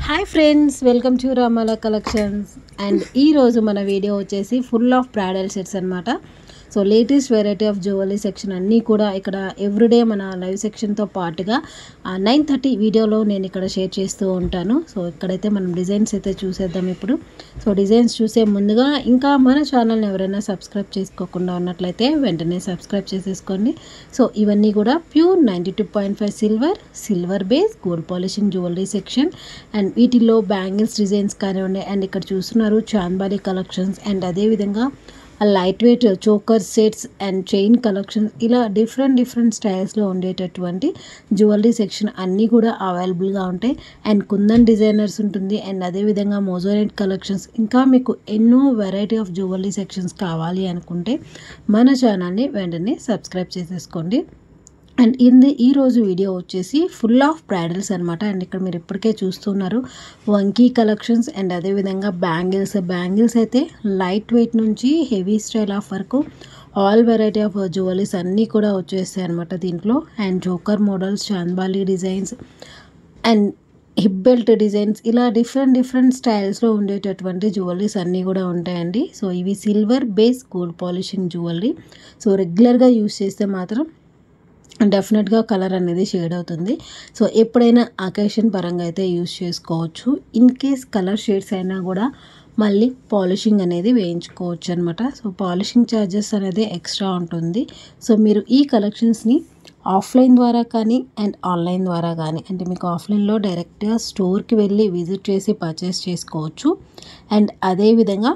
hi friends welcome to Ramala collections and ఈరోజు మన video వచ్చేసి ఫుల్ ఆఫ్ బ్రాడల్ సెట్స్ అనమాట so latest variety of jewellery section అన్నీ కూడా ఇక్కడ ఎవ్రీడే మన లైవ్ సెక్షన్తో పాటుగా నైన్ థర్టీ వీడియోలో నేను ఇక్కడ షేర్ చేస్తూ ఉంటాను సో ఇక్కడైతే మనం డిజైన్స్ అయితే చూసేద్దాం ఇప్పుడు సో డిజైన్స్ చూసే ముందుగా ఇంకా మన ఛానల్ని ఎవరైనా సబ్స్క్రైబ్ చేసుకోకుండా ఉన్నట్లయితే వెంటనే సబ్స్క్రైబ్ చేసేసుకోండి సో ఇవన్నీ కూడా pure ninety two point five silver silver base gold polishing jewellery section and వీటిల్లో బ్యాంగిల్స్ డిజైన్స్ కానివ్వండి అండ్ ఇక్కడ చూస్తున్నారు చాంబాలి కలెక్షన్స్ అండ్ అదేవిధంగా light weight choker sets and chain collections ఇలా డిఫరెంట్ డిఫరెంట్ స్టైల్స్లో ఉండేటటువంటి జ్యువెలరీ సెక్షన్ అన్నీ కూడా అవైలబుల్గా ఉంటాయి అండ్ కుందన్ డిజైనర్స్ ఉంటుంది అండ్ అదేవిధంగా మోజోనెట్ కలెక్షన్స్ ఇంకా మీకు ఎన్నో వెరైటీ ఆఫ్ జ్యువెలరీ సెక్షన్స్ కావాలి అనుకుంటే మన ఛానల్ని వెంటనే సబ్స్క్రైబ్ చేసేసుకోండి అండ్ ఇది ఈరోజు వీడియో వచ్చేసి ఫుల్ ఆఫ్ బ్రైడల్స్ అనమాట అండ్ ఇక్కడ మీరు ఇప్పటికే చూస్తున్నారు వంకీ కలెక్షన్స్ అండ్ అదేవిధంగా బ్యాంగిల్స్ బ్యాంగిల్స్ అయితే లైట్ వెయిట్ నుంచి హెవీ స్టైల్ ఆఫ్ వరకు ఆల్ వెరైటీ ఆఫ్ జ్యువెలరీస్ అన్నీ కూడా వచ్చేస్తాయి అనమాట దీంట్లో and choker models chandbali designs and hip belt designs ఇలా డిఫరెంట్ డిఫరెంట్ స్టైల్స్లో ఉండేటటువంటి జ్యువెలరీస్ అన్నీ కూడా ఉంటాయండి సో ఇవి silver base gold polishing jewellery so రెగ్యులర్గా యూస్ చేస్తే మాత్రం డెఫినెట్గా కలర్ అనేది షేడ్ అవుతుంది సో ఎప్పుడైనా అకేషన్ పరంగా అయితే యూస్ చేసుకోవచ్చు ఇన్ కేస్ కలర్ షేడ్స్ అయినా కూడా మళ్ళీ పాలిషింగ్ అనేది వేయించుకోవచ్చు అనమాట సో పాలిషింగ్ ఛార్జెస్ అనేది ఎక్స్ట్రా ఉంటుంది సో మీరు ఈ కలెక్షన్స్ని ఆఫ్లైన్ ద్వారా కానీ అండ్ ఆన్లైన్ ద్వారా కానీ అంటే మీకు ఆఫ్లైన్లో డైరెక్ట్గా స్టోర్కి వెళ్ళి విజిట్ చేసి పర్చేస్ చేసుకోవచ్చు అండ్ అదేవిధంగా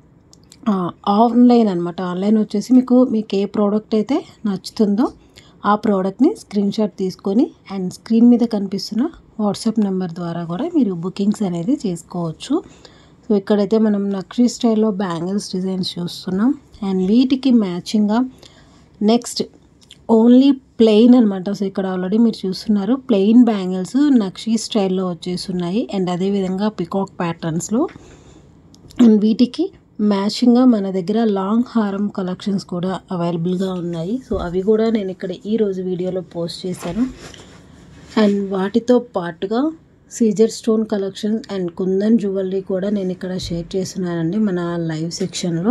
ఆన్లైన్ అనమాట ఆన్లైన్ వచ్చేసి మీకు మీకు ఏ ప్రోడక్ట్ అయితే నచ్చుతుందో ఆ ప్రోడక్ట్ని స్క్రీన్ షాట్ తీసుకొని అండ్ స్క్రీన్ మీద కనిపిస్తున్న వాట్సాప్ నెంబర్ ద్వారా కూడా మీరు బుకింగ్స్ అనేది చేసుకోవచ్చు సో ఇక్కడైతే మనం నక్షి స్టైల్లో బ్యాంగిల్స్ డిజైన్స్ చూస్తున్నాం అండ్ వీటికి మ్యాచింగ్గా నెక్స్ట్ ఓన్లీ ప్లెయిన్ అనమాట సో ఇక్కడ ఆల్రెడీ మీరు చూస్తున్నారు ప్లెయిన్ బ్యాంగిల్స్ నక్షి స్టైల్లో వచ్చేస్తున్నాయి అండ్ అదేవిధంగా పికాక్ ప్యాటర్న్స్లో అండ్ వీటికి మ్యాచింగ్గా మన దగ్గర లాంగ్ హారం కలెక్షన్స్ కూడా అవైలబుల్గా ఉన్నాయి సో అవి కూడా నేను ఇక్కడ ఈరోజు వీడియోలో పోస్ట్ చేశాను అండ్ వాటితో పాటుగా సీజర్ stone collection and kundan jewellery కూడా నేను ఇక్కడ షేర్ చేస్తున్నానండి మన లైవ్ సెక్షన్లో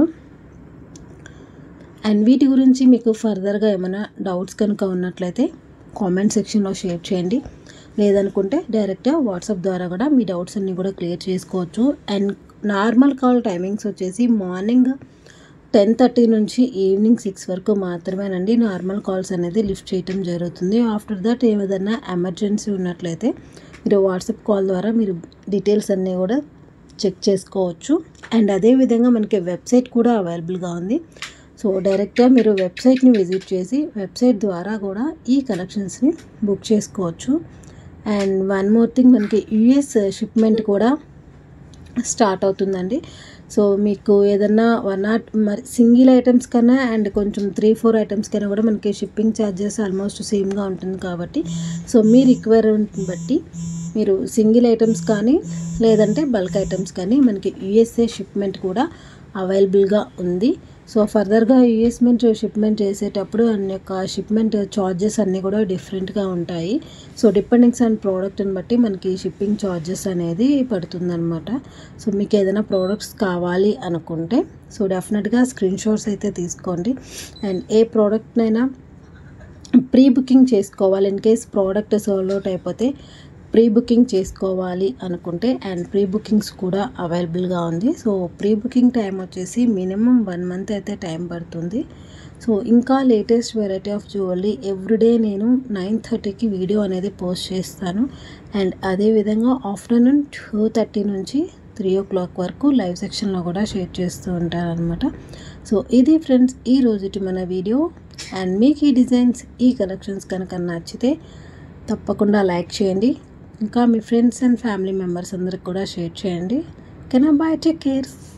అండ్ వీటి గురించి మీకు ఫర్దర్గా ఏమైనా డౌట్స్ కనుక ఉన్నట్లయితే కామెంట్ సెక్షన్లో షేర్ చేయండి లేదనుకుంటే డైరెక్ట్గా వాట్సాప్ ద్వారా కూడా మీ డౌట్స్ అన్నీ కూడా క్లియర్ చేసుకోవచ్చు అండ్ నార్మల్ కాల్ టైమింగ్స్ వచ్చేసి మార్నింగ్ టెన్ థర్టీ నుంచి ఈవినింగ్ సిక్స్ వరకు మాత్రమేనండి నార్మల్ కాల్స్ అనేది లిఫ్ట్ చేయటం జరుగుతుంది ఆఫ్టర్ దట్ ఏదైనా ఎమర్జెన్సీ ఉన్నట్లయితే మీరు వాట్సాప్ కాల్ ద్వారా మీరు డీటెయిల్స్ అన్నీ కూడా చెక్ చేసుకోవచ్చు అండ్ అదేవిధంగా మనకి వెబ్సైట్ కూడా అవైలబుల్గా ఉంది సో డైరెక్ట్గా మీరు వెబ్సైట్ని విజిట్ చేసి వెబ్సైట్ ద్వారా కూడా ఈ కలెక్షన్స్ని బుక్ చేసుకోవచ్చు అండ్ వన్ మోర్ థింగ్ మనకి యుఎస్ షిప్మెంట్ కూడా స్టార్ట్ అవుతుందండి సో మీకు ఏదన్నా వన్ నాట్ మరి సింగిల్ ఐటమ్స్ కన్నా అండ్ కొంచెం త్రీ ఫోర్ ఐటమ్స్ కన్నా కూడా మనకి షిప్పింగ్ ఛార్జెస్ ఆల్మోస్ట్ సేమ్గా ఉంటుంది కాబట్టి సో మీ రిక్వైర్మెంట్ని బట్టి మీరు సింగిల్ ఐటమ్స్ కానీ లేదంటే బల్క్ ఐటమ్స్ కానీ మనకి యుఎస్ఏ షిప్మెంట్ కూడా అవైలబుల్గా ఉంది సో ఫర్దర్గా యూఎస్మెంట్ షిప్మెంట్ చేసేటప్పుడు అన్ని యొక్క షిప్మెంట్ ఛార్జెస్ అన్నీ కూడా డిఫరెంట్గా ఉంటాయి సో డిపెండింగ్స్ ఆన్ ప్రోడక్ట్ని బట్టి మనకి షిప్పింగ్ ఛార్జెస్ అనేది పడుతుందన్నమాట సో మీకు ఏదైనా ప్రోడక్ట్స్ కావాలి అనుకుంటే సో డెఫినెట్గా స్క్రీన్ షాట్స్ అయితే తీసుకోండి అండ్ ఏ ప్రోడక్ట్నైనా ప్రీ బుకింగ్ చేసుకోవాలి in case product sold out అయిపోతే ప్రీ బుకింగ్ చేసుకోవాలి అనుకుంటే అండ్ ప్రీ బుకింగ్స్ కూడా అవైలబుల్గా ఉంది సో ప్రీ బుకింగ్ టైం వచ్చేసి మినిమం వన్ మంత్ అయితే టైం పడుతుంది సో ఇంకా latest variety of jewellery everyday నేను నైన్ థర్టీకి వీడియో అనేది పోస్ట్ చేస్తాను అండ్ అదేవిధంగా ఆఫ్టర్నూన్ టూ థర్టీ నుంచి త్రీ ఓ క్లాక్ వరకు లైవ్ సెక్షన్లో కూడా షేర్ చేస్తూ ఉంటాను అనమాట సో ఇది ఫ్రెండ్స్ ఈ రోజుటి మన వీడియో అండ్ మీకు ఈ డిజైన్స్ ఈ కలెక్షన్స్ కనుక నచ్చితే తప్పకుండా లైక్ చేయండి ఇంకా మీ ఫ్రెండ్స్ అండ్ ఫ్యామిలీ మెంబర్స్ అందరికి కూడా షేర్ చేయండి ఓకేనా బాయ్ టేక్ కేర్